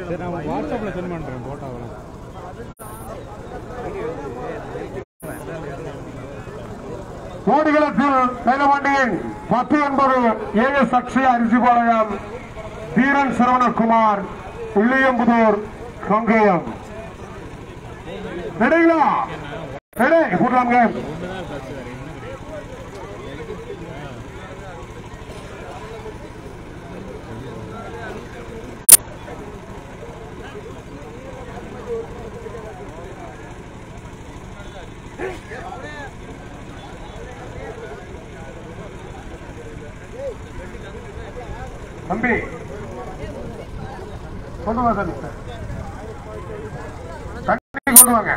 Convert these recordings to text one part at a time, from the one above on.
சரி நான் வாட்ஸ்அப்பில் சென்ட் பண்ணுறேன் ஃபோட்டோவெல்லாம் கோடிகளத்தில் கைலவண்டியின் பத்து என்பது ஏஎஸ் அக்ஷய அரிசிபாளையம் வீரன் சரவணகுமார் உள்ளியம்புதூர் கங்கேயம் ரெடிங்களா ரெடி போடலாங்க தம்பி கொண்டு வா தம்பி தண்ணி கொண்டு வாங்க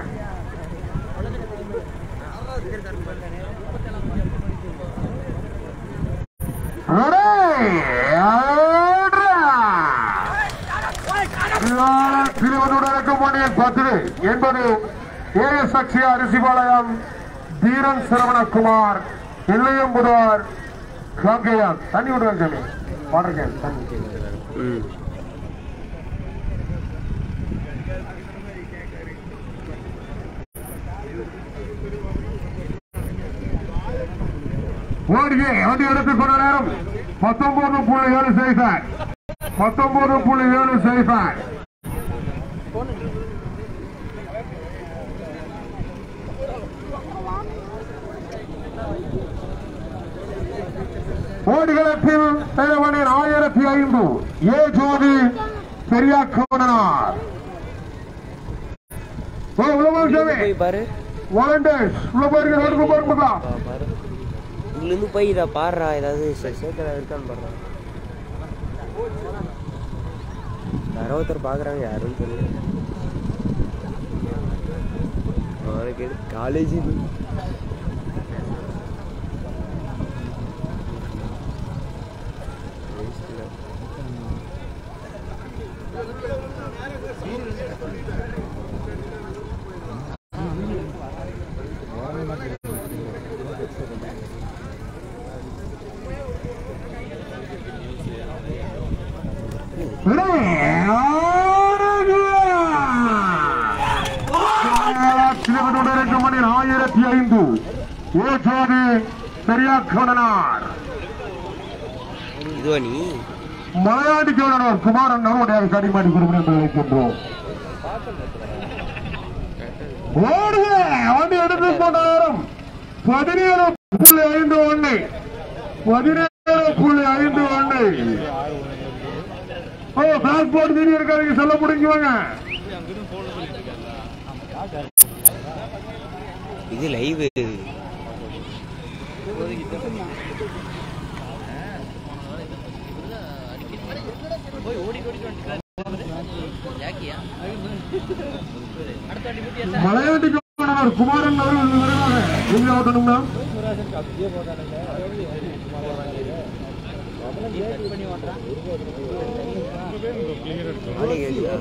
திருவனுடன் பத்து என்பது ஏஎஸ் அக்ஷய அரிசிபாளையம் தீரன் சரவணகுமார் இல்லையம்புதார் காங்கேயம் தண்ணி விடுவாங்க சாமி வாட்டர் கேன் தண்ணி ஓடியே வண்டி எடுத்து கொண்ட நேரம் பத்தொன்பது புள்ளி ஏழு செய்தார் பத்தொன்பது புள்ளி ஏழு செய்தார் ஓடிகளத்தில் தலைவனின் ஆயிரத்தி ஐந்து ஏ ஜோதி பெரியாக்கோனார் ஓ உலகம் சாமி போய் பாரு வாலண்டியர்ஸ் உள்ள போயிருக்க ரோட்டுக்கு போயிருப்பா பா, பாரு இங்கிருந்து போய் இதை பாடுறா ஏதாவது சே- சேர்க்கறா இருக்கான்னு பாடுறா யாரோ ஒருத்தர் பார்க்குறாங்க யாரும் தெரியல அவனுக்கு காலேஜ் இது மணி ஆயிரத்தி ஐந்து ஓஜோதி பெரியாக்கோடனார் இதுவா நீ மலையாடி கோடனார் குமாரன் நம்முடைய கடிமாடி குருமணி என்று அழைக்கின்றோம் ஓடுக வண்டி எடுத்து போன நேரம் பதினேழு புள்ளி ஐந்து ஒன்று பதினேழு புள்ளி ஐந்து ஒன்று ஓ டிரான்ஸ்போர்ட் மீறி இருக்காதீங்க சொல்ல முடிஞ்சுவாங்க இது லைவ் மலையாட்டி கோடனார் குமாரன் அவர்கள் விரைவாக எங்க ஓட்டணும்னா ஆளே கேக்குதா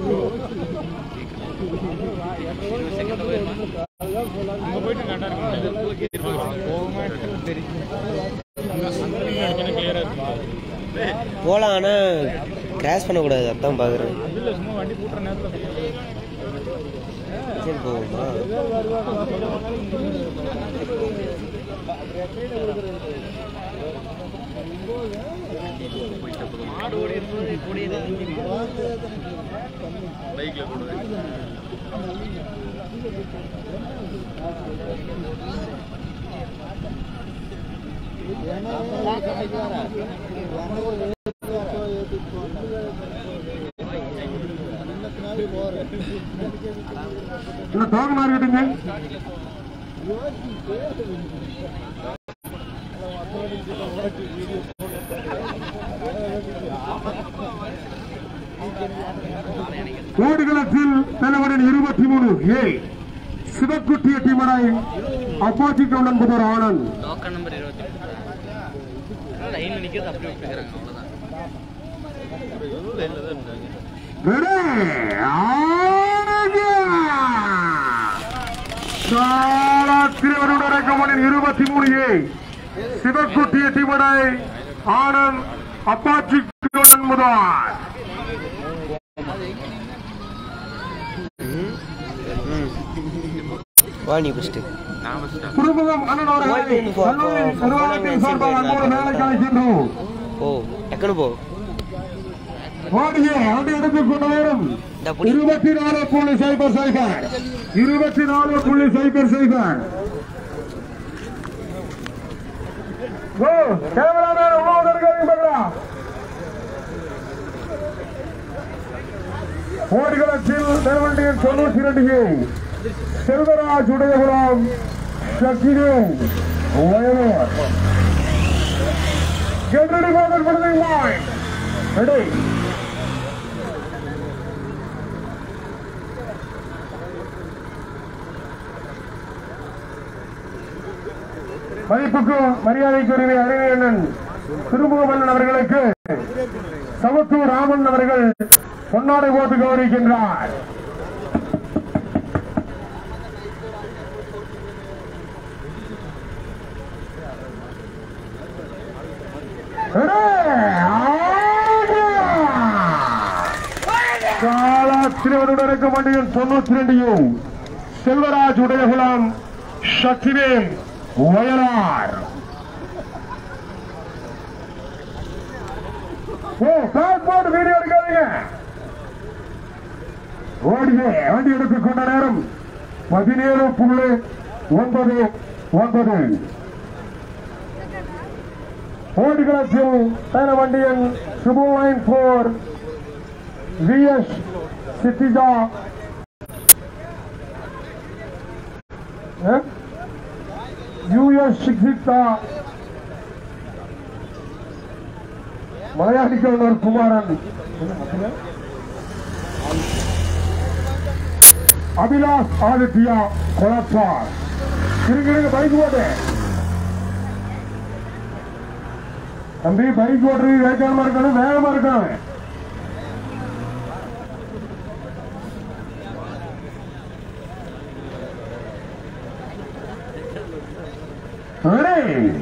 அங்கே போயிட்டு கரெக்டாக இருக்கும் போகமா தெரியும் கிளியராக இருக்கும் போலாம் ஆனா கிராஷ் பண்ணக்கூடாது அதான் பாக்குறேன் இல்லை சும்மா வண்டி பூட்டுற நேரத்தில் சரி போவோமா என்ன தோக மார்க்கெட்டுங்க கோடிகளத்தில் தலைவரின் இருபத்தி மூணு ஏ சிவக்குட்டி எட்டிமடை அப்பாச்சி கவுண்டன் புதர் ஆனந்த் டோக்கன் நம்பர் இருபத்தி லைன்ல நிக்கிறது அப்படி விட்டுக்கிறாங்க அவ்வளவுதான் ரெடி ஆனந்த் சாலா திருவருடரங்கமனின் இருபத்தி மூணு ஏ சிவக்குட்டி எட்டிமடை ஆனந்த் அப்பாச்சி கவுண்டன் முதல் வா நீ ஃபஸ்ட்டு திருமுகம் அண்ணன் அவர்களை கல்லூரி நிர்வாகத்தின் சார்பாக அன்போடு மேலே கலைக்கின்றோம் ஓ டக்குனு போ ஓடியே ஆண்டு எடுத்துக் கொண்டு வரும் இந்த புடி இருபத்தி நாலு புள்ளி சைபர் சைபர் இருபத்தி நாலு புள்ளி சைபர் சைபர் ஓ கேமராமேன் உணவு ஓடிகளத்தில் நெல்வண்டியின் தொண்ணூற்றி ரெண்டு Selvaraj உடையகுலாம் சக்கிரே Vayalur Get ready for the finishing line. Ready. மதிப்புக்கும் மரியாதைக்குரிய அறிவியண்ணன் திருமுகமன்னன் அவர்களுக்கு சமத்தூர் ராமன் அவர்கள் பொன்னாடை போட்டு கௌரவிக்கின்றார் காலாத்திரவனுடைய மண்டியின் தொண்ணூத்தி ரெண்டையும் செல்வராஜ் உதயகுலம் சக்திவேல் வயலார் ஓ பாஸ்போர்ட் வீடியோ எடுக்காதீங்க ஓடியே வண்டி எடுத்துக் கொண்ட நேரம் பதினேழு புள்ளி ஒன்பது ஒன்பது ஓடிகளத்தில் பயண வண்டியின் சுபு லைன் போர் விஎஸ் சித்திஜா யூஎஸ் சிக்ஸித்தா மலையாளிக்கவனர் குமாரன் அபிலாஷ் ஆதித்யா கொலப்பார் இருங்க இருங்க பைக் ஓட்டு தம்பி பைக் ஓட்டுறது வேகமா இருக்கணும் வேகமா இருக்கணும் Ready?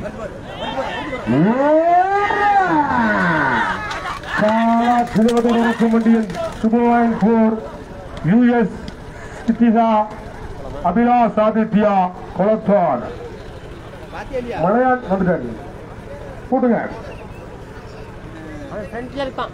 சிறுவதன் சுபவாயின் போர் யுஎஸ் சித்திசா அபிலாஷ் ஆதித்யா கொலத்வார் மலையாள் வந்துட்டாரு கூட்டுங்க ஃப்ரண்ட்ல இருக்கான்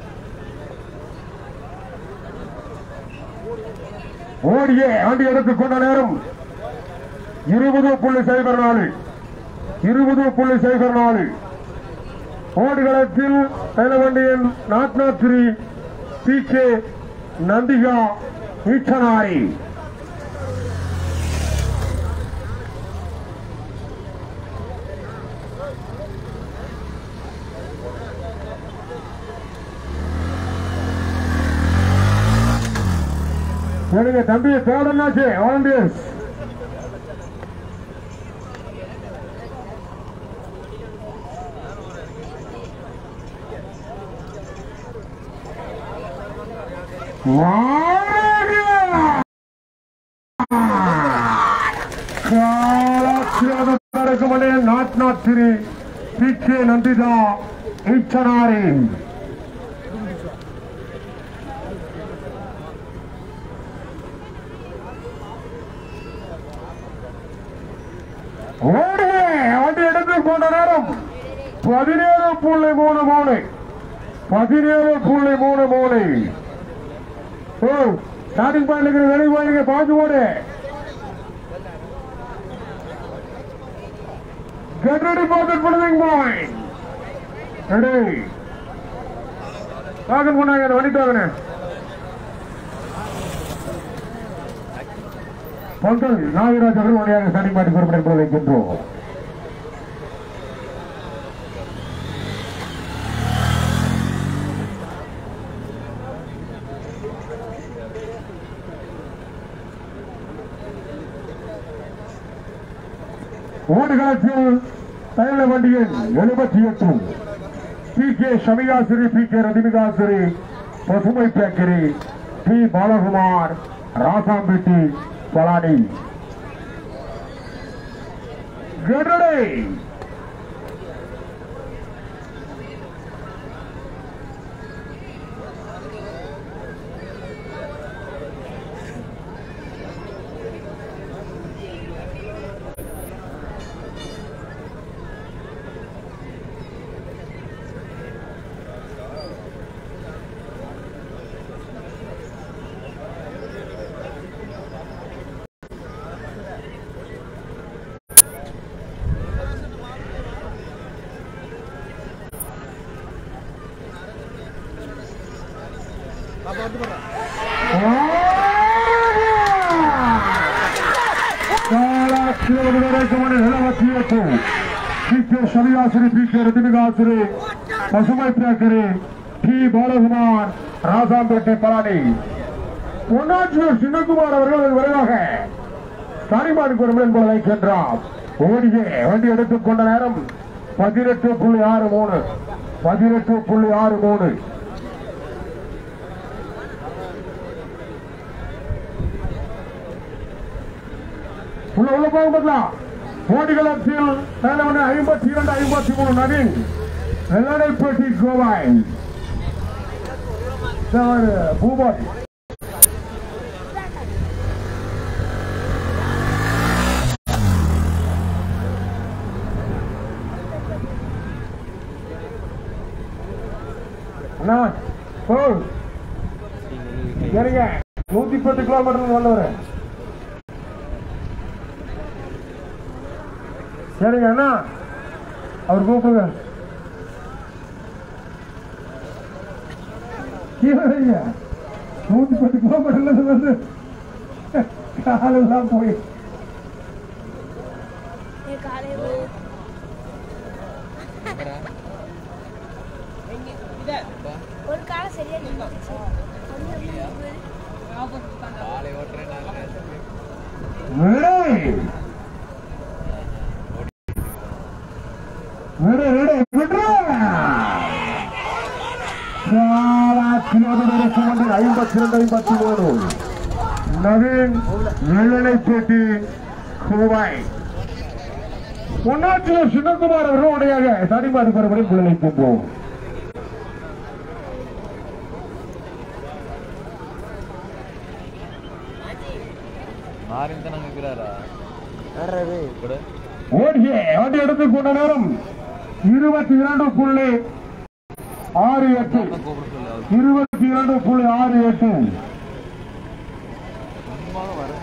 ஓடியே ஆண்டி எடுத்துக் கொண்ட நேரம் இருபது புள்ளி சைபர் நாலு இருபது புள்ளி சைபர் நாலு ஓடுகளத்தில் வண்டியின் நாட்நாத்திரி பி கே நந்திகா ஈச்சனாரி சரிங்க தம்பி தேர்ட் என்னாச்சு வாலண்டியர்ஸ் நாட் நாட் திரி பி கே நந்திதா ஈச்சனாரி ஓடுங்க வண்டி எடுத்து கொண்ட நேரம் பதினேழு புள்ளி மூணு மூணு பதினேழு புள்ளி மூணு மூணு ஓ ஸ்டார்டிங் பாயிண்ட் இருக்கிற வெளியே போயிருங்க பார்த்து ஓடு Get ready for the finishing point. Ready. வாகன் பண்ணாங்க வண்டிட்டாங்கண்ணே பொங்கல் நாகராஜ் அவர்கள் வழியாக ஸ்டார்டிங் பாயிண்ட் குறிப்பிட வைக்கின்றோம் ஓடுகாலத்தில் பயண வண்டியின் எழுபத்தி எட்டு பி கே ஷமிகாசிரி பி கே ரதிமிகாசிரி பசுமை பேக்கரி டி பாலகுமார் ராசாம்பேட்டி பழனி கெடடை ಶನಿಯಾಸರಿ ಪೀಕೆ ರತಿನಿಗಾಸರಿ பசுமை பேக்கரி டி பாலகுமார் ராசாம்பேட்டை பழனி பொன்னாச்சியூர் சின்னகுமார் அவர்கள் விரைவாக காரிமானுக்கு ஒரு என்பதை சென்றார் ஓடியே வண்டி எடுத்துக் கொண்ட நேரம் பதினெட்டு புள்ளி ஆறு மூணு பதினெட்டு புள்ளி ஆறு மூணு உள்ள உள்ள போக பார்க்கலாம் போட்டிகளத்தில் தலைவன் ஐம்பத்தி இரண்டு ஐம்பத்தி மூணு நவீன் வெள்ளடைப்பட்டி கோவாய் பூபாய் அண்ணா ஓ சரிங்க நூத்தி பத்து கிலோமீட்டர் வந்தவர் சரிங்க அண்ணா அவர் கூப்பிடுங்க கீழே வைங்க. நூத்தி பத்து கிலோமீட்டர்ல இருந்து வந்து காலெல்லாம் போய் ஒரு காலம் சரியா நின்றுச்சு விடு விடு விடு விடு ஐம்பத்தி ரெண்டு ஐம்பத்தி மூணு நவீன் வெள்ளனைப்பேட்டி கோவாய் பொன்னாச்சியூர் சின்னகுமார் அவர்கள் உடையாக தனிமாறு பரபரை பிள்ளை போவோம் மாறின் தான் இருக்கிறாரா யாராரு கூட ஓடிய வண்டி எடுத்துக் கொண்ட நேரம் இருபத்தி இரண்டு புள்ளி ஆறு எட்டு கூப்பிட சொல்லு அவர் இருபத்தி இரண்டு புள்ளி ஆறு எட்டு சும்மா வரேன்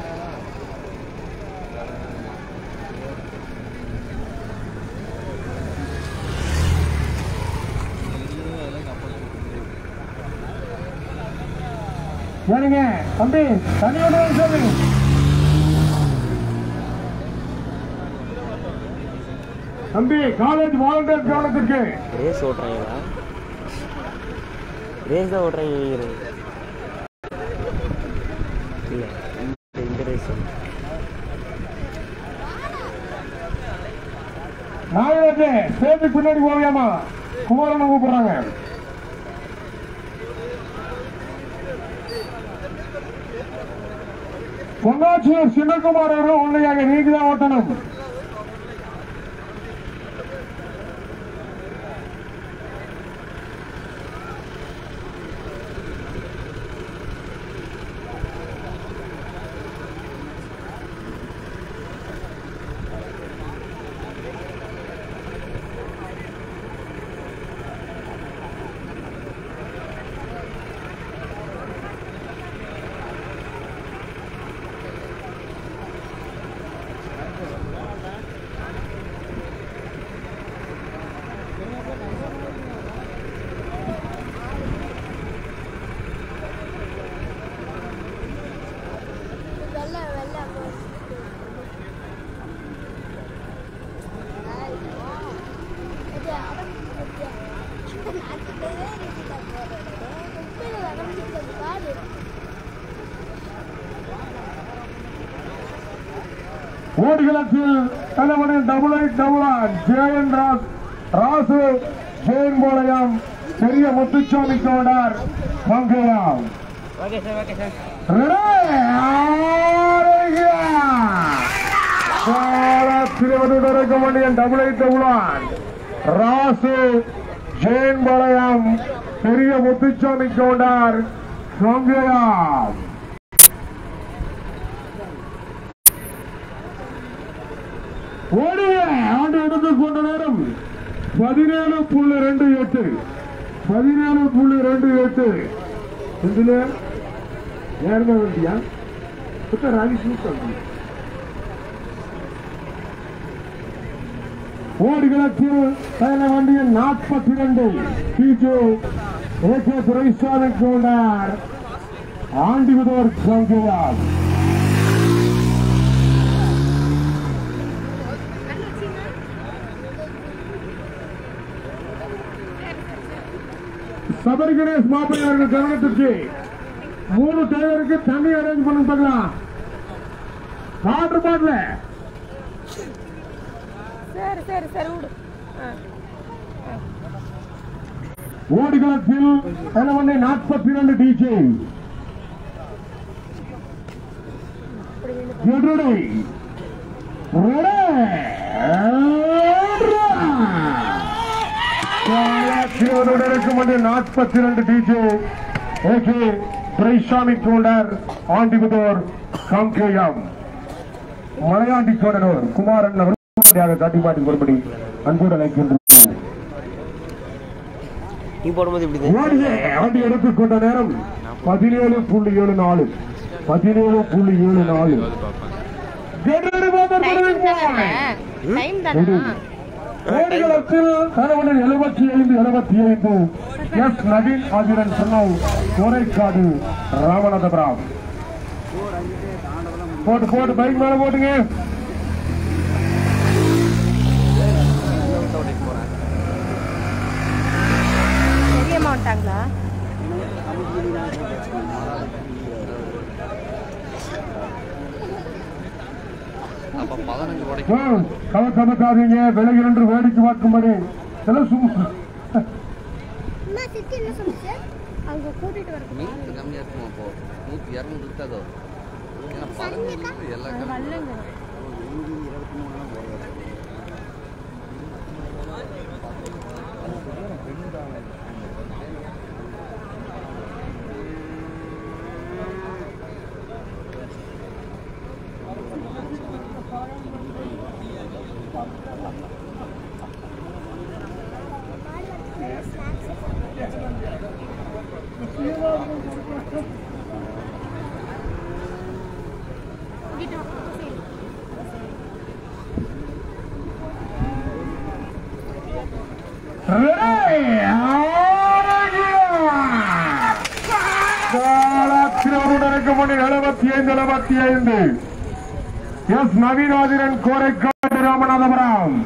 சரிங்க தம்பி தனியோட சொல்லு தம்பி காலேஜ் வாலண்டியர் கவனத்திற்கு ரேஸ் ஓட்டுறாங்களா ரேஸ் தான் ஓட்டுறாங்க நினைக்கிறேன் இல்லை இந்த இந்த ரேஸ் நாளைக்கு ஸ்டேஜுக்கு பின்னாடி போவியாமா குமாரனை கூப்பிடுறாங்க பொன்னாச்சியூர் சின்னகுமார் அவர்கள் உண்மையாக நீங்க தான் ஓட்டணும் வெள்ள வெள்ள பாரு ஓடிகளத்தில் தலைவனை டபுள் ஐட் டபுள் ஆன் ஜெயன் ராஸ் ராசு ஜெயன் போலயம் பெரிய முத்துச்சாமி கோடார் மங்கையாம் ஓகே சார் ஓகே சார் திருவதுடரகமணியன் டபுள் ஐட் டபுள் ஆன் ராசு ஜெயன் போலயம் பெரிய முத்துச்சாமி கோடார் மங்கையாம் ஓடிய ஆண்டு எடுத்துக் கொண்ட நேரம் பதினேழு புள்ளி ரெண்டு எட்டு பதினேழு புள்ளி ரெண்டு எட்டு இதுல நேர்மை வேண்டியா சுத்த ராணி சூப்பர் ஓடிகளத்தில் பயண வண்டியில் நாற்பத்தி ரெண்டு பிஜு ஏகே துரைசாமி கொண்டார் ஆண்டிவதோர் கங்கையார் சபரி கணேஷ் மாப்பிள்ளை அவர்கள் கவனத்திற்கு மூணு டிரைவருக்கு தண்ணி அரேஞ்ச் பண்ணி பார்க்கலாம் வாட்டர் பாட்டில் சரி சரி சரி விடு ஆ ஓடுகளத்தில் தலைவனை நாற்பத்தி இரண்டு டிஜே எருடை நாற்பத்தி இரண்டு டிஜே ஏகே துரைசாமி தோண்டர் ஆண்டிபுதோர் காங்கேயம் மலையாண்டி சோழனூர் குமாரன் அவர் காட்டி மாட்டி மறுபடி அன்போடு அழைக்கின்றோம் நீ போடும்போது இப்படி தான் ஓடிய ஆண்டி எடுத்துக்கொண்ட நேரம் பதினேழு புள்ளி ஏழு நாலு பதினேழு புள்ளி ஏழு நாலு டைம் தானே ஓடுகளத்தில் தலைவனில் எழுபத்தி ஐந்து எழுபத்தி ஐந்து எஸ் நவீன் ஆதிரன் சொன்னோம் கோரைக்காடு ராமநாதபுரம் போட்டு போட்டு பைக் மேல போட்டுங்க பெரிய மாட்டாங்களா அப்ப பதினஞ்சு உடைக்கு ஓ, கவ கமக்காதீங்க விலகி நின்று வேடிக்கை பார்க்கும்படி சில சும்மா அம்மா சித்தி என்ன சொல்லுச்சு அவங்க கூட்டிட்டு வர மீன் கம்மியா இருக்குமா அப்போ நூத்தி இரநூறு இருக்காதோ ஏன்னா பதினஞ்சு எல்லா கம்மி வரலங்க எழுபத்தி ஐந்து எழுபத்தி ஐந்து எஸ் நவீனாதிரன் கோரைக்காடு ராமநாதபுரம்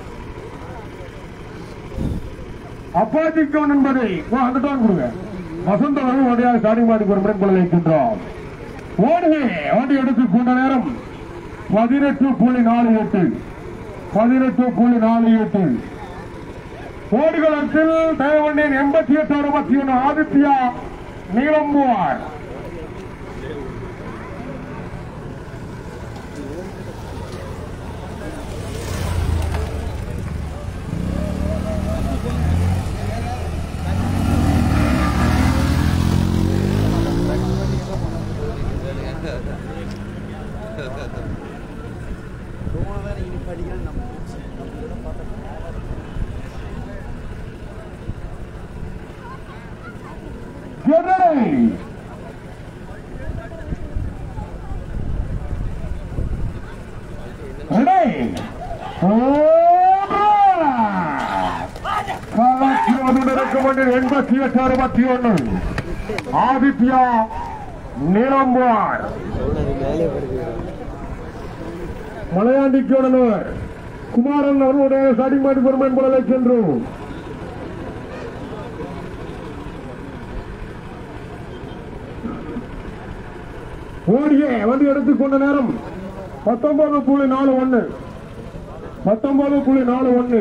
அப்பாச்சி கவுன் என்பதை ஓ, அந்த டோன் கொடுங்க வசந்த வரும் வழியாக சாடி மாடி ஒரு முறை கொள்ள வைக்கின்றோம் ஓடுகை ஓடி எடுத்து கொண்ட நேரம் பதினெட்டு புள்ளி நாலு எட்டு பதினெட்டு புள்ளி நாலு எட்டு ஓடுகளத்தில் தேவண்ணின் எண்பத்தி எட்டு அறுபத்தி ஒன்று ஆதித்யா நீளம்புவார் எதிரை ரெடி எண்பத்தி எட்டு அறுபத்தி ஒன்று ஆதித்யா நீளம்புவார் எவ்வளவு மேலே வருது மலையாண்டிக்கோடனவர் குமாரன் அவர்களுடைய சாடிமாடி பெருமை என்பதை சென்றோம் ஓடிய வந்து எடுத்துக்கொண்ட நேரம் பத்தொன்பது புள்ளி நாலு ஒண்ணு பத்தொன்பது புள்ளி நாலு ஒண்ணு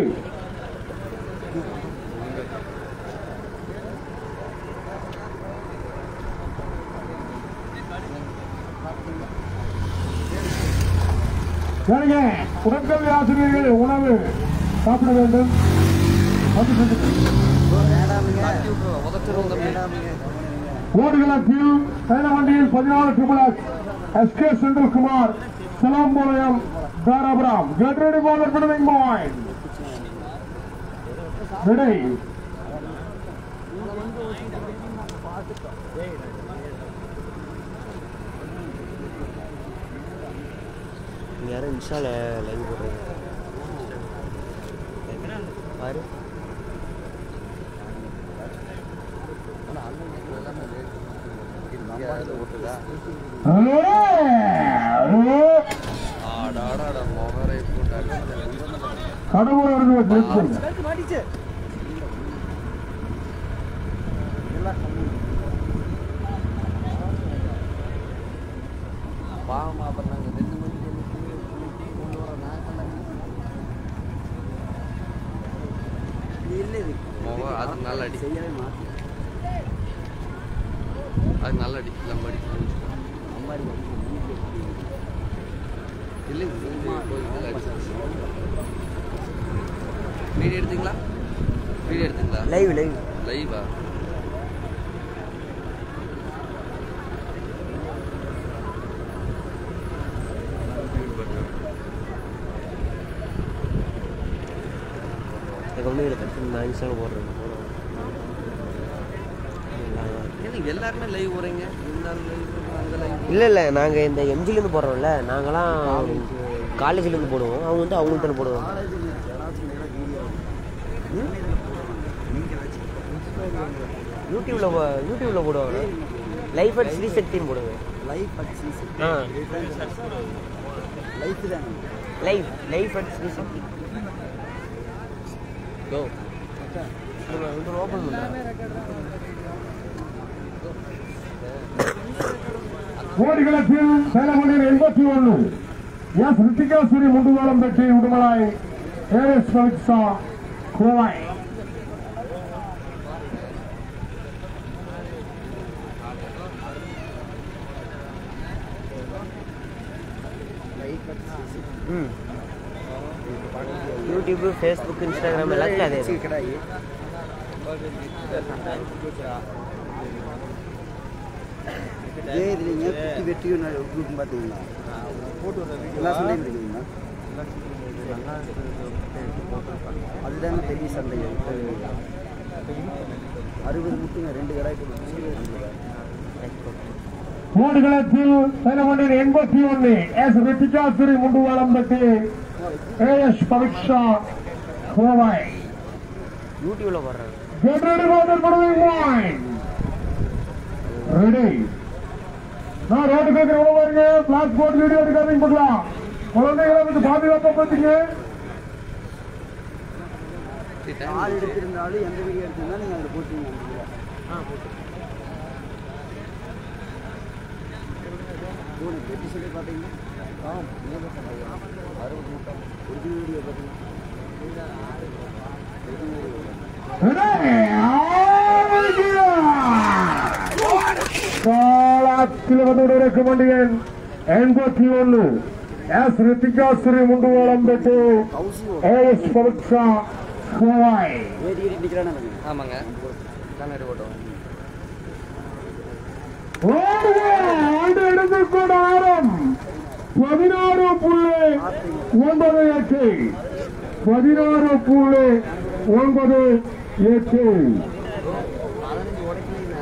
சரிங்க உடற்கல்வி ஆசிரியர்கள் உணவு சாப்பிட வேண்டும் வந்து சென்று உதச்சிரும் தம்பி ஓடுகளத்தில் பயண வண்டியில் பதினாலு ட்ரிபிள் எஸ் கே செந்தில்குமார் சிலம்புலயம் தாராபுரம் கெட் ரெடி ஃபார் பிடிவிங் பாயிண்ட் விடை இங்க யாரும் இன்ஸ்டால லைவ் போடுறாங்க பாரு அதில் ஓட்டுதா ஆடாடாட மொகரை போட்டு அடிச்சு கடவுள் இருந்து வச்சு பாவமா அப்புறம் நாங்கள் ரெண்டு மணிக்கு எழுப்பி குளிச்சு கொண்டு வர நாங்கள் முகம் அது நல்ல அடி அது நல்ல அடி நம்ம அடி இல்லை வீடியோ எடுத்தீங்களா வீடியோ எடுத்தீங்களா லைவ் லைவ் லைவா எனக்கு ஒன்றும் இல்லை கட்டு நான் இன்ஸ்டாவில் போடுறேன் போடுறேன் ஏன்னா எல்லாருமே லைவ் போகிறீங்க இந்த லைவ் அந்த லைவ் இல்லை இல்லை நாங்கள் இந்த எம்ஜிலேருந்து போடுறோம்ல நாங்களாம் காலேஜ்லேருந்து போடுவோம் அவங்க வந்து அவங்களுக்கு தானே போடுவாங்க யூடியூப்ல போ- யூடியூப்ல போடுவாங்க லைஃப் அட் ஸ்ரீ சக்தின்னு போடுவாங்க ஆ life life at Sri Sakthi go open பண்ணுறேன் கோடிகளத்தில் சேலமணியில் எண்பத்தி ஒன்று எஸ் ரித்திகாசுரி முண்டுகாலம் பெற்றி உடுமலாய் ஏஎஸ் பவிக்ஸா கோவாய் ம் யூடியூப் ஃபேஸ்புக் இன்ஸ்டாகிராம் எல்லாத்துலையும் அதே தான். இதே இதுலீங்க குட்டி வெட்டியும் குரூப் பார்த்தீங்களா எல்லா சண்டையும் இருக்குங்களா அதுதாங்க பெரிய சண்டை அறுபது முட்டுங்க ரெண்டு கடாய் கொடுத்து கோடிகளத்தில் சேலமணியில் எண்பத்தி ஒன்று எஸ் ரித்திகாசுரி முண்டுகாலம் பெற்றி ஏஎஸ் பவிக்ஷா கோவாய் யூடியூப்ல போடுறாங்க Get ready for the following wine. Ready. நான் ரோடு கேட்கிற உணவாருங்க பிளாக் போர்ட் வீடியோ எடுக்காதீங்க பார்க்கலாம் குழந்தைகளை வந்து பாதுகாப்பா பார்த்தீங்க ஆள் எடுத்திருந்தாலும் எந்த வீடியோ எடுத்திருந்தாலும் நீங்கள் அதில் போட்டுருங்க அந்த வீடியோ ஃபோனு வெட்டி சொல்லி பார்த்தீங்கன்னா ஆ அறுபது முட்டை ஒரு வீடியோ பார்த்தீங்கன்னா காலத்தில் வந்து ரெக்கமெண்டியன் எண்பத்தி ஒன்று எஸ் ரித்திகாசுரி முண்டுவாளம் பெற்று ஏஎஸ் பவிக்ஷா கோவாய் ஏறி ஏறி நிற்கிறானே ஆமாங்க கண்ணாடி போட்டோம் ஆண்டு எடுத்துக்கொண்ட ஆரம் பதினாறு புள்ளி ஒன்பது எட்டு பதினாறு புள்ளி ஒன்பது எட்டு பதினஞ்சு உடைக்கலீங்க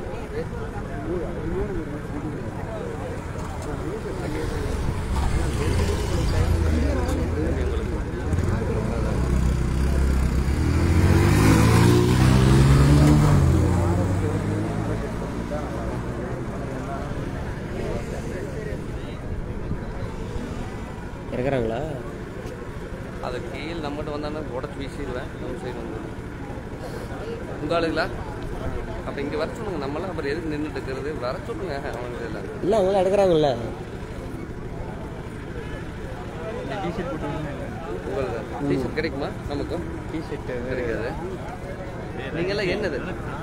இறக்குறாங்களா அது கீழ் நம்மகிட்ட வந்தானே உடச்சு வீசிடுவேன் நம்ம சைடு வந்து உங்க ஆளுங்களா அப்போ இங்கே வர சொல்லுங்க நம்மளாம் அப்புறம் எதுக்கு நின்றுட்டு இருக்கிறது வர சொல்லுங்க அவங்க எல்லாம் இல்லை அவங்க எடுக்கிறாங்கல்ல உங்களுக்கு டிஷர்ட் கிடைக்குமா நமக்கு டிஷர்ட் கிடைக்காது நீங்களாம் என்னது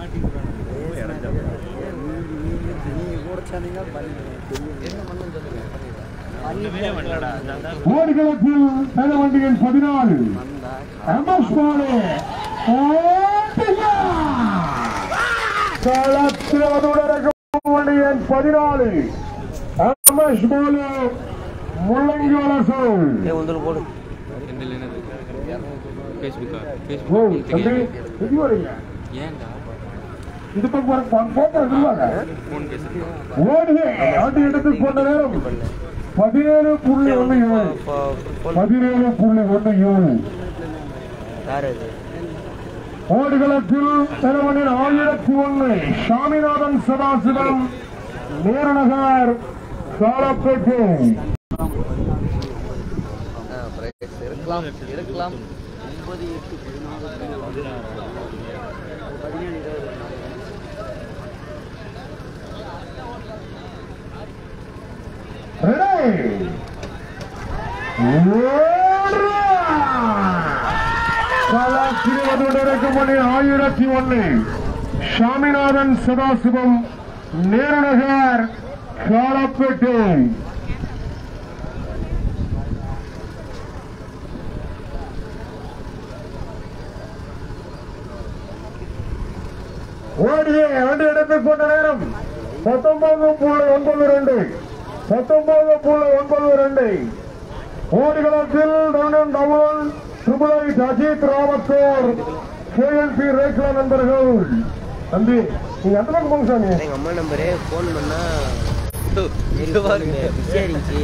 நீங்கள் கூட சேர்ந்தீங்கன்னா பண்ணிடுறேன் என்ன பண்ணுன்னு சொல்லுங்க பண்ணிடுறேன் ஓடுகளத்தில் தலைவண்டியின் பதினாலு எம்எஸ் பாலே களத்தில் அதோட ரெக்கமெண்டியன் பதினாலு எம்எஸ் பாலே முள்ளங்கி வளசு ஏ உந்தல் போடு ஓ தம்பி இது வரீங்க இது பக்கம் வர போட்டோ சொல்லுவாங்க ஓடுக ஆண்டு இடத்துக்கு போன நேரம் பதினேழு புள்ளி ஒன்று ஏழு பதினேழு புள்ளி ஒன்று ஏழு யார் அது ஓடுகளத்தில் தலைவனின் ஆயிரத்தி ஒன்று சாமிநாதன் சதாசிவம் நேருநகர் காலப்பேட்டை பிரைஸ் இருக்கலாம் இருக்கலாம் ஒன்பது எட்டு பதினாலு பதினேழு இருபது ரெடி கலாச்சிரிவதுடன் மணி ஆயிரத்தி ஒன்னு சாமிநாதன் சதாசிவம் நேருநகர் காலப்பேட்டை ஓடிய வண்டி எடுத்துக் கொண்ட நேரம் பத்தொன்பது புள்ளி ஒன்பது ரெண்டு பத்தொன்பது புள்ளி ஒன்பது ரெண்டு ஓடிகளத்தில் runner double triple eight Ajith ராவத்தோர் கேஎல்பி ரேக்லா நண்பர்கள் தம்பி நீங்க அந்த பக்கம் போங்க சாமி எங்க அம்மா நம்பரு ஃபோன் பண்ணா பிஸியாக இருந்துச்சு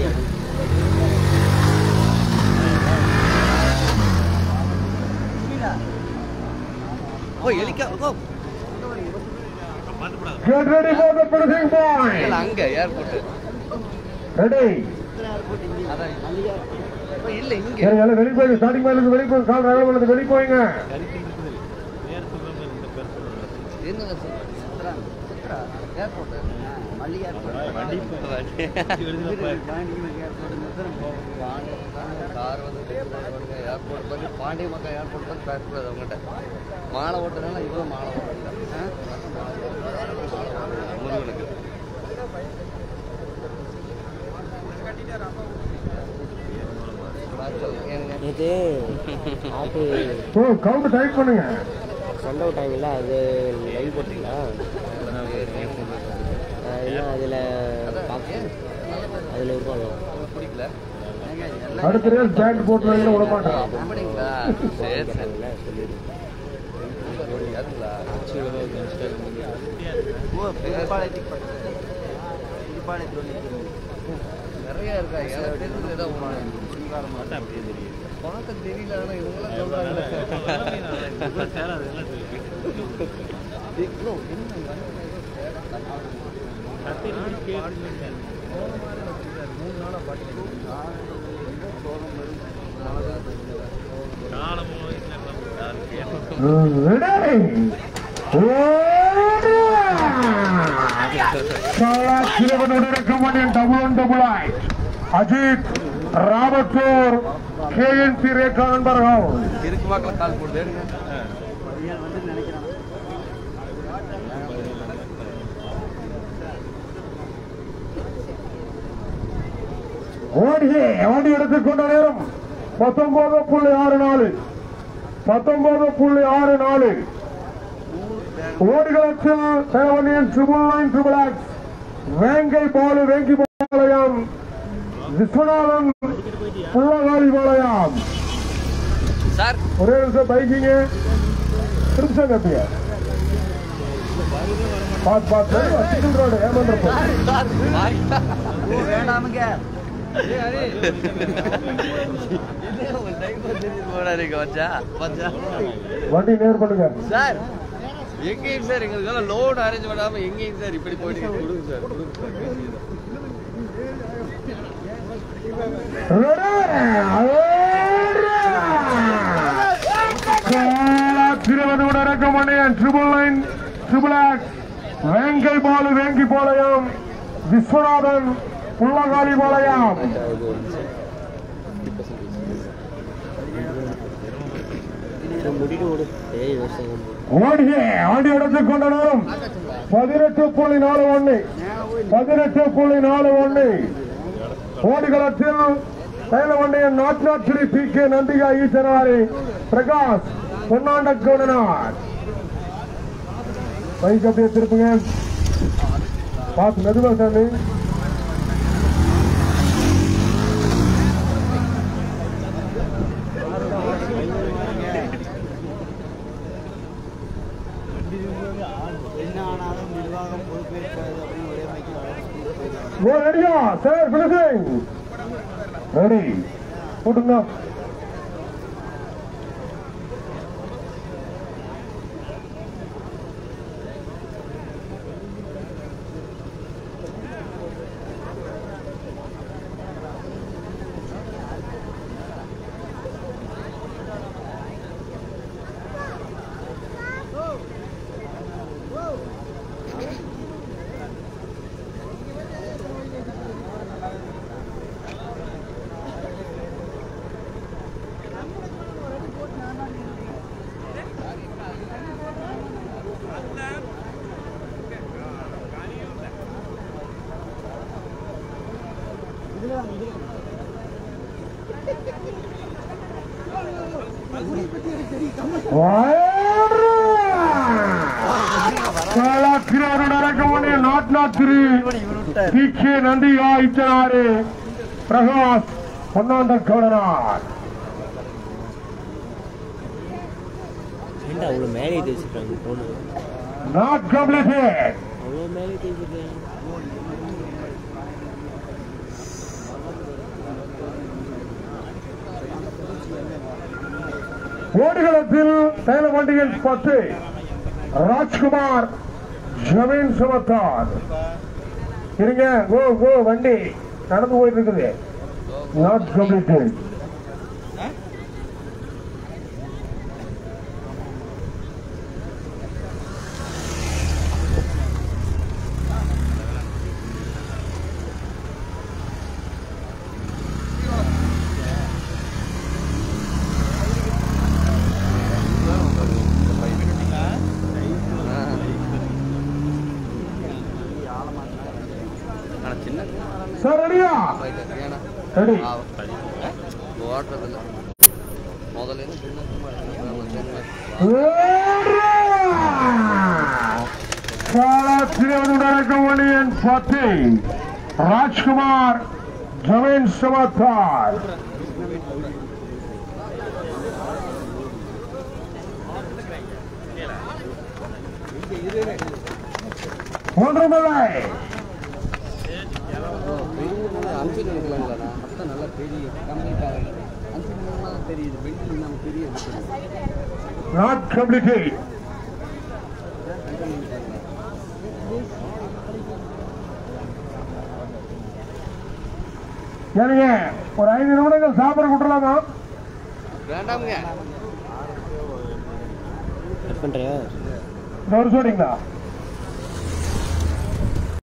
ஓ எலிக்கா ஓ Get ready for the finishing இல்ல point. அங்க ஏர்போர்ட் Ready. அதான் ஓ, இல்ல இங்க சரி எல்லாம் வெளியே போய் ஸ்டார்டிங் மேலுக்கு வெளியே போய் கால் ரகல பண்ணது வெளியே போயிங்க என்னங்க சித்ரா சித்ரா ஏர்போர்ட் மல்லிகை கார் வந்து ஏர்போர்ட் பண்ணி பாண்டிய மக்கள் ஏர்போர்ட் தான் பேசக்கூடாது அவங்ககிட்ட மாலை ஓட்டுறதுனால இவ்வளோ மாலை ஓட்டல முருகனுக்கு ஏனுங்க நேற்று ஆட்டு ஓ கவுண்ட் டைட் பண்ணுங்க சண்டை விட்டாங்கல்ல அது லைவ் போட்டிங்களா என்ன அதில் பார்க்க அதில் இருக்கும் பிடிக்கல அடுத்த ரேஸ் பேண்ட் போட்டு விட மாட்டான் அப்படிங்களா சரி சரி சொல்லிடு அதுங்களா ஓ பெரும்பாளையத்துக்கு பக்கத்துல. பெரும்பாளையத்துல ஒண்ணு இருக்குது. நிறைய இருக்கா எனக்கு தெரிஞ்சது ஏதோ ஒன்று பார்க்க தெரியல ஆனால் இவங்களாம் சொல்கிறாங்க Ready. Double one double Ajith ராவத்தூர் கேஎன்பி ரேகா நண்பர்கள் இருக்கு வாக்கில் கால் போடுது பையன் வந்து நினைக்கிறான் ஓடியே ஓடி எடுத்துக் கொண்ட நேரம் பத்தொன்பது புள்ளி ஆறு நாலு பத்தொன்பது புள்ளி ஆறு நாலு ஓடுகளத்தில் தேவனியன் ட்ரிபிள் நைன் ட்ரிபிள் எக்ஸ் வேங்கை பாலு வேங்கி பாளையம் விஸ்வநாதன் புள்ளகாரி பாளையம் சார் ஒரே நிமிஷம் பைக்கிங்க திருப்சம் கப்பிய பாத்து பாத்து சிங்கிள் ரோடு ஏமாந்திரப்போ சார் பாய் ஓ வேண்டாமுங்க போடாதீங்க வச்சா வச்சா வண்டி நேர் பண்ணுங்க சார் எங்கேயும் சார் எங்களுக்கு லோன் அரேஞ்ச் பண்ணாம எங்கேயும் சார் இப்படி போயிட்டு கொடுங்க சார் திருவனூர் அரக்கமணியன் ட்ரிபிள் நைன் ட்ரிபிள் எக்ஸ் வேங்கை பாலு வேங்கி பாளையம் விஸ்வநாதன் புள்ளகாளி பாளையம் முடிட்டு ஓடு ஏய் விவசாயம் ஓடியே ஆடி எடுத்துக் கொண்ட நேரம் பதினெட்டு புள்ளி நாலு ஒண்ணு பதினெட்டு புள்ளி நாலு ஒண்ணு ஓடிகளத்தில் தைலவண்டையன் நாட் நாட் ஸ்ரீ பி கே நந்திகா ஈச்சனாரி பிரகாஷ் பொன்னாண்ட கவுடனார் பைக் அப்படியே திருப்புங்க பார்த்து மெதுவா சாமி என்ன ஆனாலும் நிர்வாகம் பொறுப்பேற்காது அப்படின்னு ஒரே மைக்கு ஓ ரெடியா சார் பினிஷிங் ரெடி போட்டுங்க நடக்கமணி நாட் நாட் திரு டி கே நந்தியா இச்சனாரு பிரகாஷ் பொன்னாண்ட கவுடனார் ஏன்டா அவ்வளோ மேலே ஏற்றி வச்சிருக்காங்க ஃபோனு நாட் கம்ப்ளீட்டட் அவ்வளோ மேலே ஏற்றி வச்சிருக்காங்க ஓடுகளத்தில் தைல வண்டியில் பத்து ராஜ்குமார் ஜமீன் சுமத்தார் இருங்க கோ கோ வண்டி நடந்து போயிட்டு இருக்குது நாட் கம்ப்ளீட்டட் ஆனால் சின்ன சார் ரெடியா ஏன்னா ரெடி ஓட்டுறதில்ல முதல்ல சின்ன நடக்கமணியின் பத்து ராஜ்குமார் ஜமீன் சுமத்தார் ஒன்றுமில்லை அஞ்சு நினைக்கலாங்களா அப்போ நல்லா பெரிய கம்மிக்காரங்க அஞ்சு நிமிடம் தெரியுது பெண்டில் நம்ம பெரிய not completed. ஏனுங்க ஒரு ஐந்து நிமிடங்கள் சாப்பிட விட்டுலாமா வேண்டாமுங்க கட் பண்ணுறியா இந்த ஒரு சொல்றீங்களா